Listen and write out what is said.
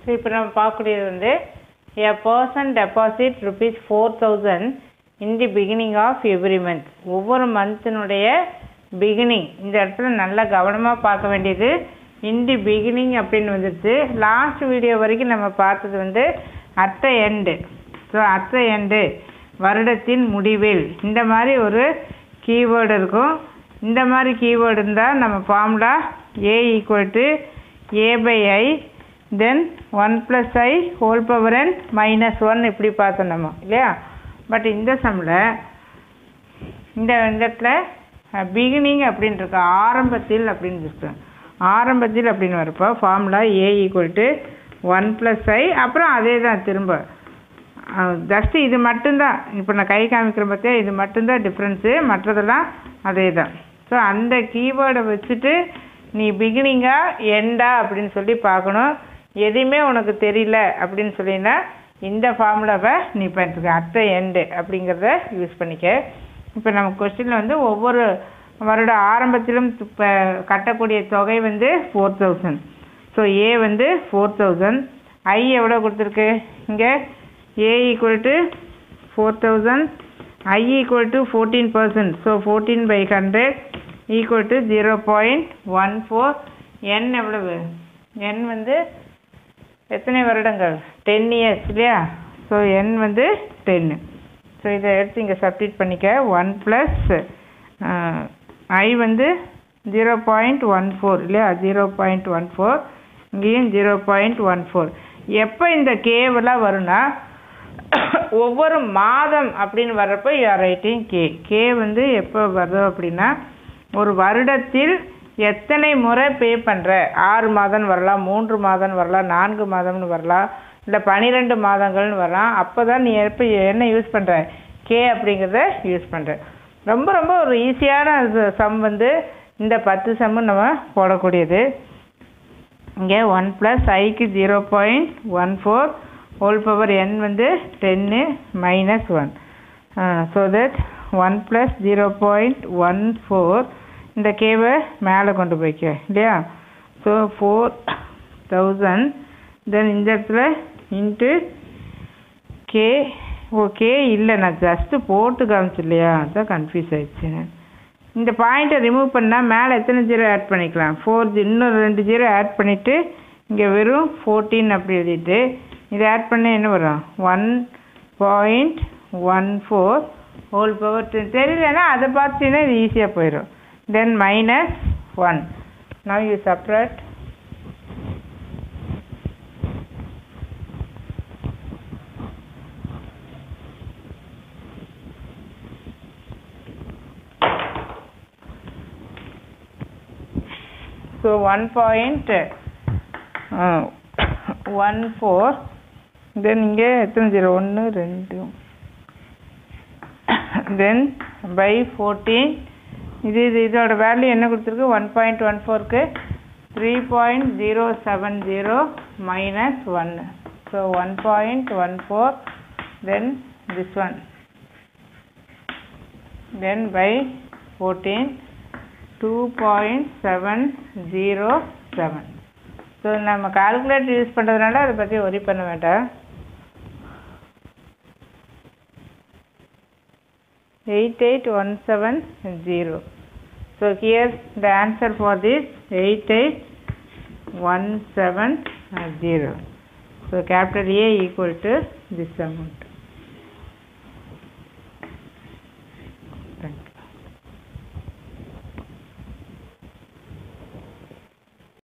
so இப்போ நம்ம பார்க்கக்கூடியது வந்து a person deposit rupees four thousand in the beginning of every month ஒவ்வொரு மந்த்தினுடைய பிகினிங் இந்த இடத்துல நல்லா கவனமாக பார்க்க வேண்டியது இன் தி பிகினிங் அப்படின்னு வந்துடுச்சு லாஸ்ட் வீடியோ வரைக்கும் நம்ம பார்த்தது வந்து at the end so at the end வருடத்தின் முடிவில் இந்த மாதிரி ஒரு கீவேர்டு இருக்கும் இந்த மாதிரி கீவேர்டு இருந்தால் நம்ம formula a equal to a by i then one plus i whole power n minus one இப்படி பார்த்தோம் நம்ம இல்லையா பட் இந்த சம்மில் இந்த இந்த இடத்துல பிகினிங் அப்படின்னு இருக்கு ஆரம்பத்தில் அப்படின்னு இருக்கு ஆரம்பத்தில் அப்படின்னு வரப்போ formula a equal to one plus i அப்புறம் அதே தான் திரும்ப ஜஸ்ட்டு இது மட்டும்தான் இப்போ நான் கை காமிக்கிற பார்த்தியா இது மட்டும்தான் டிஃப்ரென்ஸு மற்றதெல்லாம் அதே தான் ஸோ அந்த கீவேர்டை வச்சுட்டு நீ பிகினிங்கா எண்டா அப்படின்னு சொல்லி பார்க்கணும் எதுவுமே உனக்கு தெரியல அப்படின்னு சொல்லினா இந்த ஃபார்முலாவை நீ பண்ணிருக்க அட் எண்டு அப்படிங்கிறத யூஸ் பண்ணிக்க இப்போ நம்ம கொஸ்டினில் வந்து ஒவ்வொரு வருட ஆரம்பத்திலும் இப்போ கட்டக்கூடிய தொகை வந்து ஃபோர் தௌசண்ட் ஸோ ஏ வந்து ஃபோர் தௌசண்ட் ஐ எவ்வளோ கொடுத்துருக்கு இங்கே a equal to four thousand i equal to fourteen percent so fourteen by hundred equal to zero point one four n எவ்வளவு என் வந்து எத்தனை வருடங்கள் டென் இயர்ஸ் இல்லையா ஸோ என் வந்து டென்னு ஸோ இதை எடுத்து இங்கே சப்ஸ்டிட் பண்ணிக்க ஒன் ப்ளஸ் ஐ வந்து ஜீரோ பாயிண்ட் ஒன் ஃபோர் இல்லையா ஜீரோ பாயிண்ட் ஒன் ஃபோர் இங்கேயும் ஜீரோ பாயிண்ட் ஒன் ஃபோர் எப்போ இந்த கேவெல்லாம் வரும்னா ஒவ்வொரு மாதம் அப்படின்னு வர்றப்போ யூஆர் ரைட்டிங் கே கே வந்து எப்போ வருது அப்படின்னா ஒரு வருடத்தில் எத்தனை முறை பே பண்ணுற ஆறு மாதம்னு வரலாம் மூன்று மாதம்னு வரலாம் நான்கு மாதம்னு வரலாம் இல்லை பன்னிரெண்டு மாதங்கள்னு வரலாம் அப்போ தான் நீ எப்போ என்ன யூஸ் பண்ணுற கே அப்படிங்கிறத யூஸ் பண்ணுற ரொம்ப ரொம்ப ஒரு ஈஸியான சம் வந்து இந்த பத்து சம்மு நம்ம போடக்கூடியது இங்கே ஒன் ப்ளஸ் ஐக்கு zero point one four whole power n வந்து டென்னு minus one so that one plus zero point one four இந்த கேவை மேலே கொண்டு போய்க்க இல்லையா ஸோ ஃபோர் தௌசண்ட் தென் இந்த இடத்துல இன்ட்டு கே ஓகே இல்லை நான் ஜஸ்ட்டு போட்டு காமிச்சு இல்லையா அதான் கன்ஃபியூஸ் ஆயிடுச்சு இந்த பாயிண்ட்டை ரிமூவ் பண்ணால் மேலே எத்தனை ஜீரோ ஆட் பண்ணிக்கலாம் ஃபோர் இன்னொரு ரெண்டு ஜீரோ ஆட் பண்ணிவிட்டு இங்கே வெறும் ஃபோர்டீன் அப்படி எழுதிட்டு இதை ஆட் பண்ண என்ன வரும் one point one four whole power தெரியலன்னா அதை பார்த்தீங்கன்னா இது ஈஸியாக போயிடும் then minus one now you separate so one point one four then இங்கே எத்தனை ஜீரோ ஒன்று ரெண்டு தென் பை ஃபோர்டீன் இது இது இதோட வேல்யூ என்ன கொடுத்துருக்கு ஒன் பாயிண்ட் ஒன் ஃபோருக்கு three point zero seven zero minus ஒன்று so one point one four then this one then by fourteen two point seven zero seven so நம்ம கால்குலேட்டர் யூஸ் பண்ணுறதுனால அதை பற்றி ஒரி பண்ண வேண்டாம் eight eight one seven zero so here the answer for this eight eight one seven zero so capital a equal to this amount thank you